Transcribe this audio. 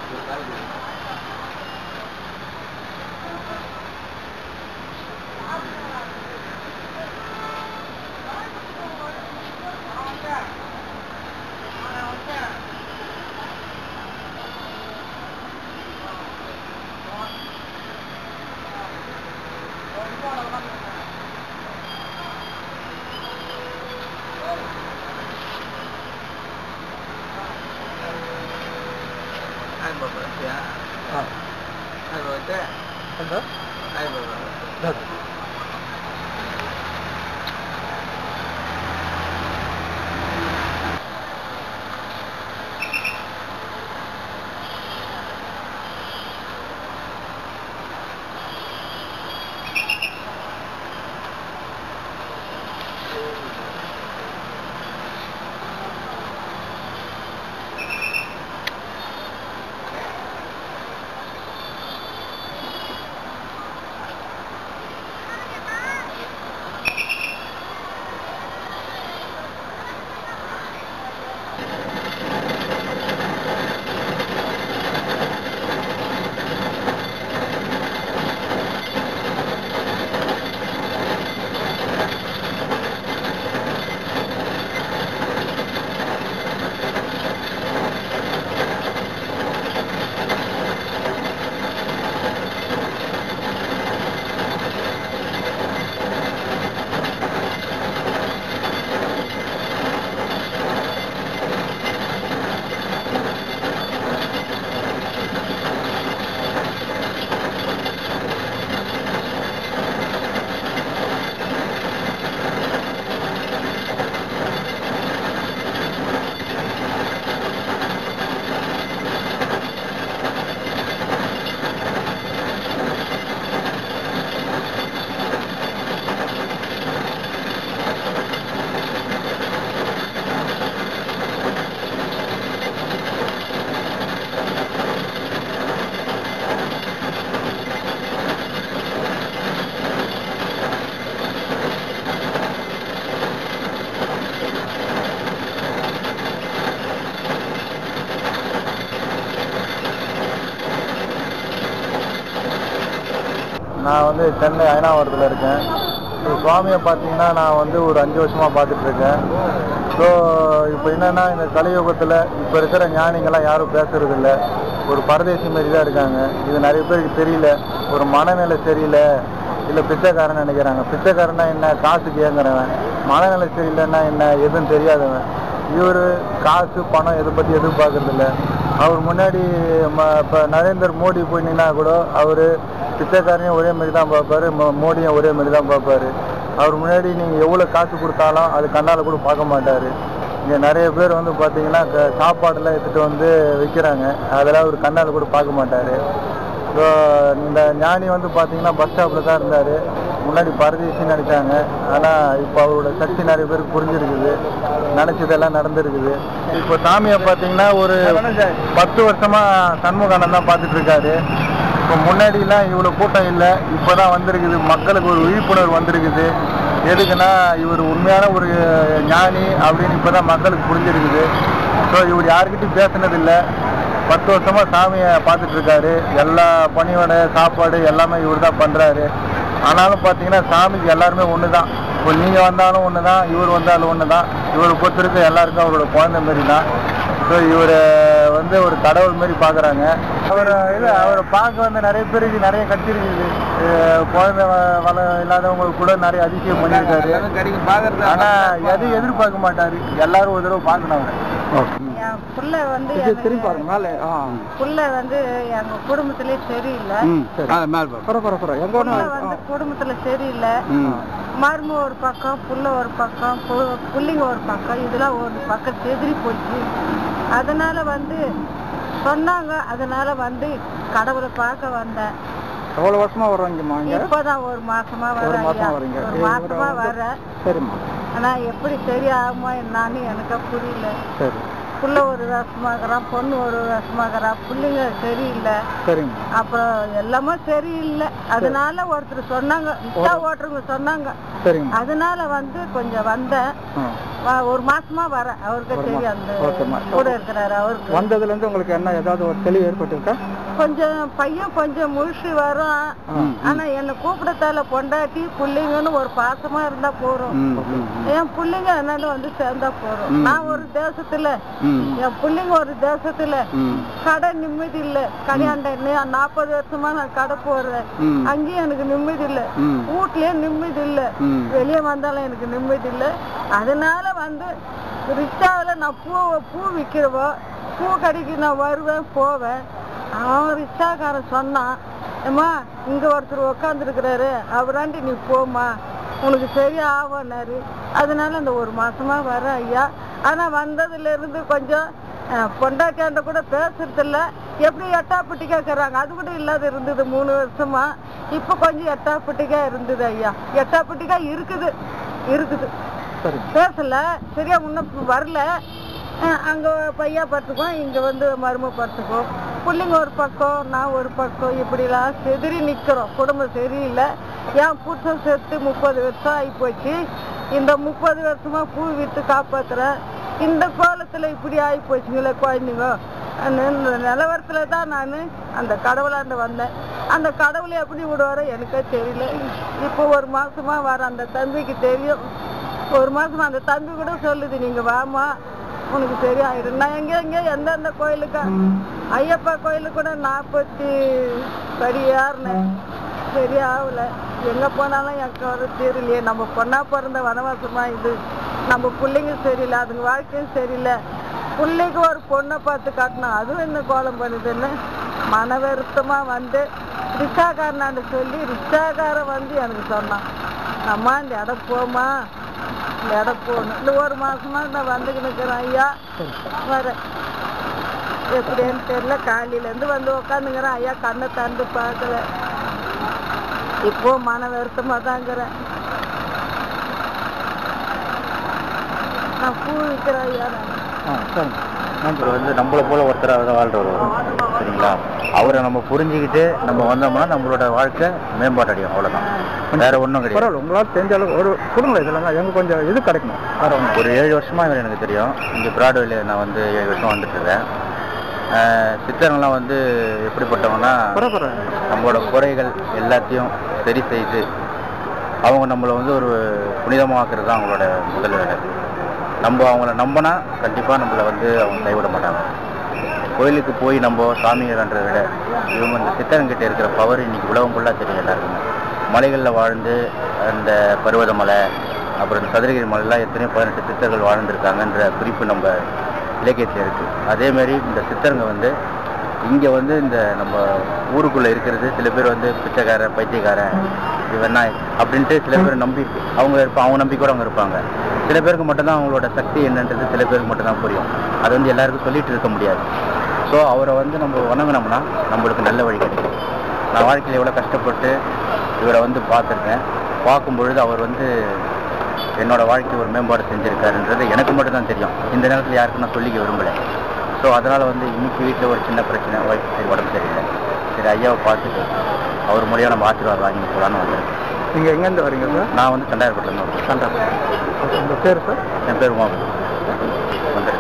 Ai bà vợ kìa. ஆ Ai vợ thế. எந்த Ai bà vợ. இந்த நான் வந்து சென்னை அயனாவரத்தில் இருக்கேன் ஸோ சுவாமியை பார்த்தீங்கன்னா நான் வந்து ஒரு அஞ்சு வருஷமாக பார்த்துட்டு இருக்கேன் ஸோ இப்போ என்னன்னா இந்த கலியுகத்தில் இப்போ இருக்கிற ஞானிங்கெல்லாம் யாரும் பேசுறது இல்ல ஒரு பரதேசி மாதிரி தான் இருக்காங்க இது நிறைய பேருக்கு தெரியல ஒரு மனநிலை சரியில்லை இல்லை பிச்சைக்காரன் நினைக்கிறாங்க பிச்சைக்காரனா என்ன காசுக்கு ஏங்குறவன் மனநிலை சரியில்லைன்னா என்ன எதுவும் தெரியாதவன் இவர் காசு பணம் இதை பற்றி எதிர்பார்க்கறது இல்ல அவர் முன்னாடி இப்போ நரேந்தர் மோடி போய் நின்னா கூட அவர் பிச்சைக்காரனையும் ஒரே மாதிரி தான் பார்ப்பாரு மோ- மோடியும் ஒரே மாதிரி தான் பார்ப்பாரு அவர் முன்னாடி நீங்கள் எவ்வளோ காசு கொடுத்தாலும் அது கண்ணால் கூட பார்க்க மாட்டார் இங்கே நிறைய பேர் வந்து பார்த்தீங்கன்னா க- சாப்பாடெல்லாம் எடுத்துகிட்டு வந்து விற்கிறாங்க அதெல்லாம் அவர் கண்ணால் கூட பார்க்க மாட்டார் ஸோ இந்த ஞானி வந்து பார்த்தீங்கன்னா பஸ் ஸ்டாப்பில் தான் இருந்தார் முன்னாடி பரதேசின்னு நினைச்சாங்க ஆனால் இப்போ அவரோட சக்தி நிறைய பேருக்கு புரிஞ்சிருக்குது நினச்சதெல்லாம் நடந்திருக்குது இப்போ சாமியை பார்த்தீங்கன்னா ஒரு பத்து வருஷமா சண்முகானந்தான் தான் பார்த்துட்டு இருக்காரு இப்போ முன்னாடிலாம் இவ்வளோ கூட்டம் இல்லை இப்போ தான் வந்திருக்குது மக்களுக்கு ஒரு விழிப்புணர்வு வந்திருக்குது எதுக்குன்னா இவர் உண்மையான ஒரு ஞானி அப்படின்னு இப்போ தான் மக்களுக்கு புரிஞ்சிருக்குது ஸோ இவர் யாருக்கிட்டையும் பேசினதில்லை பத்து வருஷமா சாமியை பார்த்துட்டு இருக்காரு எல்லா பணியோட சாப்பாடு எல்லாமே இவர் தான் பண்ணுறாரு ஆனாலும் பார்த்தீங்கன்னா சாமிக்கு எல்லாருமே ஒன்று தான் இப்போ நீங்கள் வந்தாலும் ஒன்று தான் இவர் வந்தாலும் ஒன்று தான் இவரை பொறுத்திருக்க எல்லாருக்கும் அவரோட குழந்தை மாரி தான் ஸோ இவரை வந்து ஒரு கடவுள் மாதிரி பார்க்குறாங்க அவர் இல்லை அவரை பார்க்க வந்து நிறைய பேருக்கு நிறைய கட்டிருக்குது அஹ் குழந்தை வ- வள இல்லாதவங்களுக்கு கூட நிறைய அதிசயம் பண்ணியிருக்காரு கிடைக்கும் பார்க்கறது ஆனால் எதையும் எதிர்பார்க்க மாட்டாரு எல்லாரும் ஒரு தடவை பார்க்கணும் அவரை என் புள்ள வந்து இது எனக்கு- திரும்பி பாருங்க மேலே ஆ புள்ள வந்து எங்க குடும்பத்திலே சரியில்லை ம் சரி ஆ மேல் பாரு பரவ பரவ பரவ எங்கே புள்ள ஒன்று வந்து குடும்பத்துல சரியில்லை ம் மரும ஒரு பக்கம் புள்ள ஒரு பக்கம் பு- புள்ளைங்க ஒரு பக்கம் இதெல்லாம் ஒரு பக்கம் செதிரி போச்சு அதனால வந்து சொன்னாங்க அதனால வந்து கடவுளை பார்க்க வந்தேன் எவ்வளோ வருஷமா வர்றீங்கம்மா இங்கே இப்பதான் ஒரு மாசமா ஒரு வர மாசமா வரீங்க ஒரு இவரை மாசமா வந்து- வர சரிம்மா ஆனா எப்படி சரியாகுமா என்னான்னு எனக்கு புரியல சரி புள்ள ஒரு வருஷமாகறான் பொண்ணு ஒரு வருஷமாகறான் பிள்ளைங்க சரியில்லை சரிம்மா அப்புறம் எல்லாமே சரியில்லை அதனால ஒருத்தர் சொன்னாங்க இஷ்டா ஓட்டுறவங்க சொன்னாங்க சரிங்கம்மா அதனால வந்து கொஞ்சம் வந்தேன் ஆ வ- ஒரு மாசமா வரேன் அவருக்கு ஒரு தெரியும் மாசம். அந்த ஓகேம்மா. கூட இருக்கிறாரு அவருக்கு வந்ததுல இருந்து உங்களுக்கு என்ன ஏதாவது ஒரு தெளிவு ஏற்பட்டிருக்கா கொஞ்சம் பையன் கொஞ்சம் முழிச்சு வரும் ம், ஆனா என்ன கூப்பிடத்தால பொண்டாட்டி புள்ளைங்கன்னு ஒரு பாசமா இருந்தா போறோம் என் புள்ளைங்க என்னன்னு வந்து சேர்ந்தா போறோம் நான் ஒரு தேசத்துல என் புள்ளைங்க ஒரு தேசத்துல கடை நிம்மதி இல்ல கல்யாணம் நாற்பது வருஷமா நான் கடை போடுறேன் அங்கேயும் எனக்கு நிம்மதி இல்ல வீட்லயும் நிம்மதி இல்ல வெளியே வந்தாலும் எனக்கு நிம்மதி இல்ல அதனால வந்து ரிக்ஷாவில நான் பூ பூ விக்கிறவோ பூ கடைக்கு நான் வருவேன் போவேன் அவன் ரிக்ஷாக்காரன் சொன்னான் ஏம்மா இங்க ஒருத்தர் உக்காந்துருக்கிறாரு அவராண்டி நீ போம்மா உனக்கு சரியா ஆகும்னாரு அதனால அந்த ஒரு மாசமா வரேன் ஐயா ஆனா வந்ததுல இருந்து கொஞ்சம் அஹ், பொண்டாட்டியாண்ட கூட பேசுறது இல்ல எப்படி எட்டாப்பட்டி கேட்கறாங்க அது கூட இல்லாத இருந்தது மூணு வருஷமா இப்ப கொஞ்சம் எட்டாப்பட்டிக்கா இருந்தது ஐயா எட்டாப்பட்டிக்கா இருக்குது இருக்குது சரி பேசல சரியா முன்ன வரல அஹ் அங்க பையா படுத்துக்குவோம் இங்க வந்து மரும படுத்துக்குவோம் பிள்ளைங்க ஒரு பக்கம் நான் ஒரு பக்கம் இப்படிலாம் செதறி நிக்கிறோம் குடும்பம் சரியில்லை என் புருஷன் செத்து முப்பது வருஷம் ஆகி போச்சு இந்த முப்பது வருஷமா பூ வித்து காப்பாத்துறேன் இந்த கோலத்துல இப்படி ஆகி போச்சுங்களே குழந்தைங்க அந்த நிலவரத்துல தான் நான் அந்த கடவுளாண்ட வந்தேன் அந்த கடவுளை எப்படி விடுவாரோ எனக்கே தெரியல இப்போ ஒரு மாசமா வர அந்த தம்பிக்கு தெரியும் ஒரு மாசமா அந்த தம்பி கூட சொல்லுது நீங்க வாமா உனக்கு சரியாயிடும் நான் எங்க எங்க எந்தெந்த கோயிலுக்கா ஐயப்பா கோயிலுக்கு கூட நாற்பத்தி படி ஏறினேன் சரியாகல எங்க போனாலும் எனக்கு வர தெரியலையே நம்ம பொண்ணா பிறந்த வனவாசமா இது நம்ம பிள்ளைங்க சரியில்லை அதுங்க வாழ்க்கையும் சரியில்லை பிள்ளைக்கு ஒரு பொண்ணை பார்த்து காட்டினா அதுவும் என்ன கோலம் பண்ணுதுன்னு மன வருத்தமா வந்து ரிக்ஷாக்காரனாண்ட சொல்லி ரிக்ஷாக்காரன் வந்து எனக்கு சொன்னான் அம்மா இந்த இடம் போமா இந்த இடம் போகணும் இந்த ஒரு மாசமா நான் வந்துக்கிட்டு இருக்கிறேன் ஐயா வரேன் எப்படின்னு தெரியல காலையில இருந்து வந்து உக்காந்துங்கிறேன் ஐயா கண்ணை தந்து பார்க்கல இப்போ மன வருத்தமா தாங்கிறேன் நான் பூ விற்கிறேன் ஐயா நான் ஆ சரி அவர் வந்து நம்மளை போல ஒருத்தராக தான் வாழ்றவர் சரிங்களா அவரை நம்ம புரிஞ்சுக்கிட்டு நம்ம வந்தோம்னா நம்மளோட வாழ்க்கை மேம்பாடு அடையும் அவ்வளோதான் வேற ஒன்றும் கிடையாது பரவாயில்ல உங்களால் தெரிஞ்ச அளவு ஒரு கொடுங்களேன் இதெல்லாம் எங்க கொஞ்சம் இது கிடைக்கணும் வேற ஒன்றும் ஒரு ஏழு வருஷமா இவர் எனக்கு தெரியும் இங்கே பிராட்வேல நான் வந்து ஏழு வருஷம் வந்துட்டு இருக்கேன் ஆஹ் சித்தர்கள்லாம் வந்து எப்படிப்பட்டவங்கன்னா பரவாயில்ல நம்மளோட குறைகள் எல்லாத்தையும் சரி செய்து அவங்க நம்மளை வந்து ஒரு புனிதமாக்குறது தான் அவங்களோட முதல் வேலை நம்ம அவங்கள நம்பினா கண்டிப்பாக நம்மளை வந்து அவங்க கைவிட மாட்டாங்க கோயிலுக்கு போய் நம்ம சாமிங்கிறன்றதை விட இவங்க இந்த சித்தரங்கிட்ட இருக்கிற பவர் இன்னைக்கு உலகம் ஃபுல்லாக தெரியும் எல்லாருக்குமே மலைகளில் வாழ்ந்து அந்த பர்வத மலை அப்புறம் இந்த சதுரகிரி மலைலாம் எத்தனையோ பதினெட்டு சித்தர்கள் வாழ்ந்திருக்காங்கன்ற குறிப்பு நம்ம இலக்கியத்தில் இருக்குது அதேமாரி இந்த சித்தருங்க வந்து இங்கே வந்து இந்த நம்ம ஊருக்குள்ளே இருக்கிறது சில பேர் வந்து பிச்சைக்காரன் பைத்தியக்காரன் இவன் அப்படின்ட்டு சில பேர் நம்பி அவங்க இருப்பா அவங்க நம்பிக்கையோட அவங்க இருப்பாங்க சில பேருக்கு மட்டும்தான் அவங்களோட சக்தி என்னன்றது சில பேருக்கு மட்டும்தான் புரியும் அது வந்து எல்லாருக்கும் சொல்லிட்டு இருக்க முடியாது ஸோ அவரை வந்து நம்ம வணங்கினோம்னா நம்மளுக்கு நல்ல வழி கிடைக்கும் நான் வாழ்க்கையில் எவ்வளோ கஷ்டப்பட்டு இவரை வந்து பார்த்துருக்கேன் பார்க்கும் பொழுது அவர் வந்து என்னோட வாழ்க்கை ஒரு மேம்பாடு செஞ்சிருக்காருன்றது எனக்கு மட்டும்தான் தெரியும் இந்த நேரத்தில் யாருக்கும் நான் சொல்லிக்க விரும்பலை ஸோ அதனால் வந்து இன்னைக்கு வீட்டில் ஒரு சின்ன பிரச்சனை ஒய்ஃப் சரி உடம்பு சரியில்லை சரி ஐயாவை பார்த்துட்டு அவர் மூலியம் நம்ம ஆசீர்வாதம் வாங்கிட்டு போகலான்னு வந்திருக்கேன் நீங்க எங்கேருந்து வரீங்க சார் நான் வந்து தண்டாயிரப்பட்டிலேருந்து வரேன் கண்டா உங்க பேர் சார் என் பேர் உமா வந்துடுறேன்